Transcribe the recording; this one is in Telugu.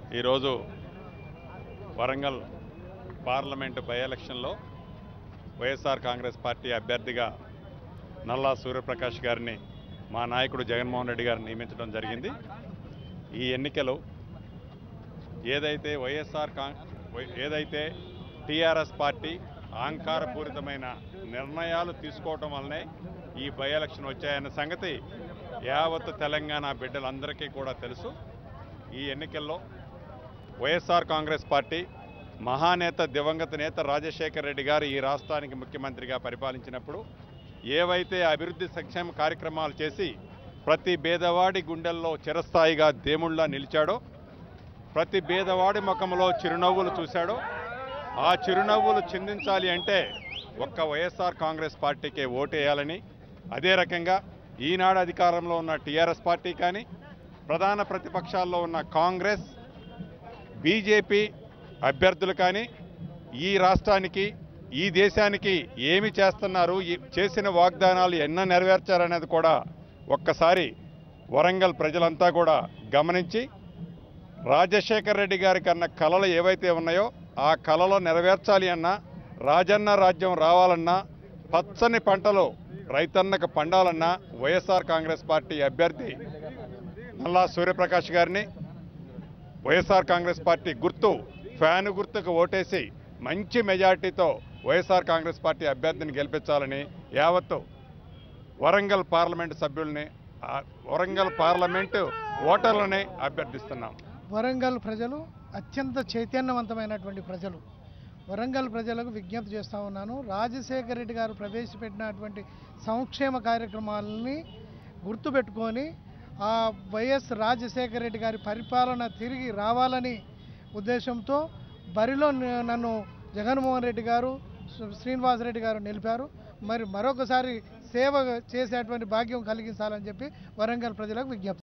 ఈరోజు వరంగల్ పార్లమెంటు బై ఎలక్షన్లో వైఎస్ఆర్ కాంగ్రెస్ పార్టీ అభ్యర్థిగా నల్లా సూర్యప్రకాష్ గారిని మా నాయకుడు జగన్మోహన్ రెడ్డి గారిని నియమించడం జరిగింది ఈ ఎన్నికలు ఏదైతే వైఎస్ఆర్ కాం వై- ఏదైతే టీఆర్ఎస్ పార్టీ అహంకారపూరితమైన నిర్ణయాలు తీసుకోవటం వల్లనే ఈ బై ఎలక్షన్ వచ్చాయన్న సంగతి యావత్ తెలంగాణ బిడ్డలందరికీ కూడా తెలుసు ఈ ఎన్నికల్లో వైఎస్ఆర్ కాంగ్రెస్ పార్టీ మహానేత దివంగత నేత రాజశేఖర్ రెడ్డి గారు ఈ రాష్ట్రానికి ముఖ్యమంత్రిగా పరిపాలించినప్పుడు ఏవైతే అభివృద్ధి సంక్షేమ కార్యక్రమాలు చేసి ప్రతి పేదవాడి గుండెల్లో చిరస్థాయిగా దేవుళ్ళ నిలిచాడో ప్రతి పేదవాడి ముఖంలో చిరునవ్వులు చూశాడో ఆ చిరునవ్వులు చిందించాలి అంటే ఒక్క వైఎస్ఆర్ కాంగ్రెస్ పార్టీకే ఓటేయాలని అదే రకంగా ఈనాడు అధికారంలో ఉన్న టీఆర్ఎస్ పార్టీ కానీ ప్రధాన ప్రతిపక్షాల్లో ఉన్న కాంగ్రెస్ బీజేపీ అభ్యర్థులు కానీ ఈ రాష్ట్రానికి ఈ దేశానికి ఏమి చేస్తున్నారు ఈ చేసిన వాగ్దానాలు ఎన్న నెరవేర్చారనేది కూడా ఒక్కసారి వరంగల్ ప్రజలంతా కూడా గమనించి రాజశేఖర్ రెడ్డి గారి కన్నా కళలు ఏవైతే ఉన్నాయో ఆ కళలు నెరవేర్చాలి అన్నా రాజన్న రాజ్యం రావాలన్నా పచ్చని పంటలు రైతన్నకు పండాలన్నా వైఎస్ఆర్ కాంగ్రెస్ పార్టీ అభ్యర్థి నల్లా సూర్యప్రకాష్ గారిని వైఎస్ఆర్ కాంగ్రెస్ పార్టీ గుర్తు ఫ్యాన్ గుర్తుకు ఓటేసి మంచి మెజార్టీతో వైఎస్ఆర్ కాంగ్రెస్ పార్టీ అభ్యర్థిని గెలిపించాలని యావత్తు వరంగల్ పార్లమెంటు సభ్యుల్ని ఆ, వరంగల్ పార్లమెంటు ఓటర్లని అభ్యర్థిస్తున్నాం వరంగల్ ప్రజలు అత్యంత చైతన్యవంతమైనటువంటి ప్రజలు వరంగల్ ప్రజలకు విజ్ఞప్తి చేస్తూ ఉన్నాను రాజశేఖర రెడ్డి గారు ప్రవేశపెట్టినటువంటి సంక్షేమ కార్యక్రమాలని గుర్తుపెట్టుకొని ఆ వైఎస్ రాజశేఖర రెడ్డి గారి పరిపాలన తిరిగి రావాలని ఉద్దేశంతో బరిలో న- నన్ను జగన్మోహన్ రెడ్డి గారు శ్రీ- శ్రీనివాసరెడ్డి గారు నిలిపారు మరి మరొకసారి సేవ చేసేటువంటి భాగ్యం కలిగించాలని చెప్పి వరంగల్ ప్రజలకు విజ్ఞప్తి